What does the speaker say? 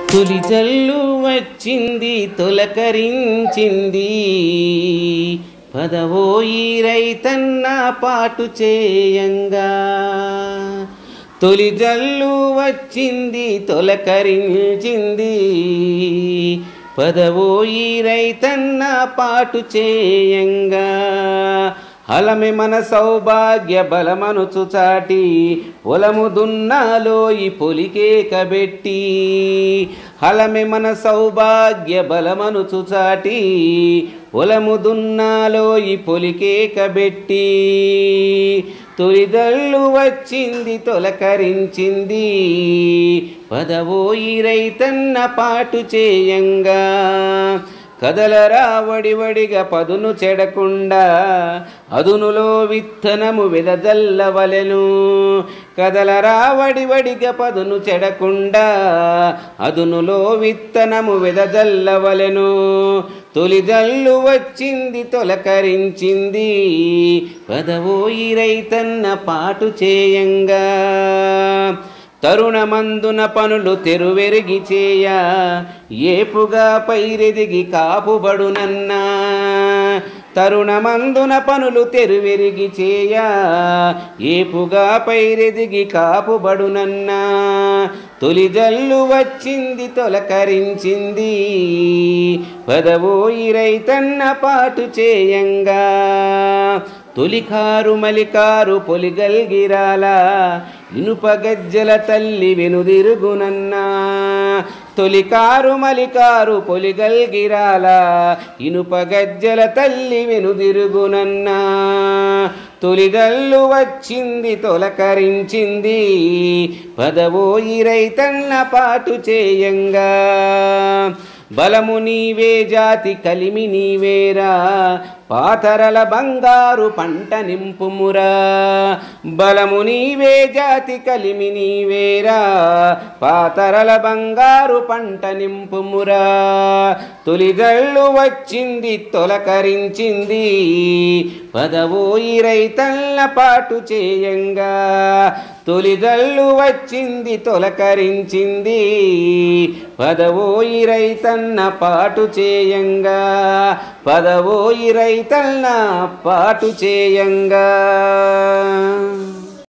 తొలి జల్లు వచ్చింది తొలకరించింది పదవోయి రైతన్న పాటు చేయంగా తొలి జల్లు వచ్చింది తొలకరించింది పదవోయి రైతన్న పాటు చేయంగా హలమె మన సౌభాగ్య బలమనుచు చాటి పొలము దున్నాలో ఈ పొలికేకబెట్టి హలమె మన సౌభాగ్య బలమనుచు చాటి పొలము దున్నాలో ఈ పొలికేకబెట్టి తొలిదళ్ళు వచ్చింది తొలకరించింది పదవోయి రైతన్న పాటు చేయంగా కదలరా వడివడిగా పదును చెడకుండా అదునులో విత్తనము వెదజల్లవలెను కదలరా వడివడిగా పదును చెడకుండా అదునులో విత్తనము వెదజల్లవలెను తొలి జల్లు వచ్చింది తొలకరించింది పదవోయి రైతన్న పాటు చేయంగా తరుణమందున పనులు తెరువెరిగి చేయ ఏపుగా పైరెదిగి కాపుబడునన్నా తరుణమందున పనులు తెరువెరిగి చేయ ఏపుగా పైరెదిగి కాపుబడునన్నా తొలి జల్లు వచ్చింది తొలకరించింది పదవోయి రైతన్న పాటు చేయంగా తొలికారు మలికారు పొలిగల్గిరాల ఇనుప గజ్జల తల్లి వెనుదిరుగునన్నా తొలికారు మలికారు పొలిగల్గిరాల ఇనుప గజ్జల తల్లి వెనుదిరుగునన్నా తొలిగల్లు వచ్చింది తొలకరించింది పదవోయి రైతన్న పాటు చేయంగా బలము నీవే జాతి కలిమి నీవేరా పాతరల బంగారు పంట నింపుమురా బలము నీవే జాతి కలిమి నీవేరా పాతరల బంగారు పంట నింపుమురా తొలిగళ్ళు వచ్చింది తొలకరించింది పదవోయి రైతల్ల పాటు చేయంగా తొలిగళ్ళు వచ్చింది తొలకరించింది పదవోయి రైతన్న పాటు చేయంగా పదవోయి రైతన్న పాటు చేయంగా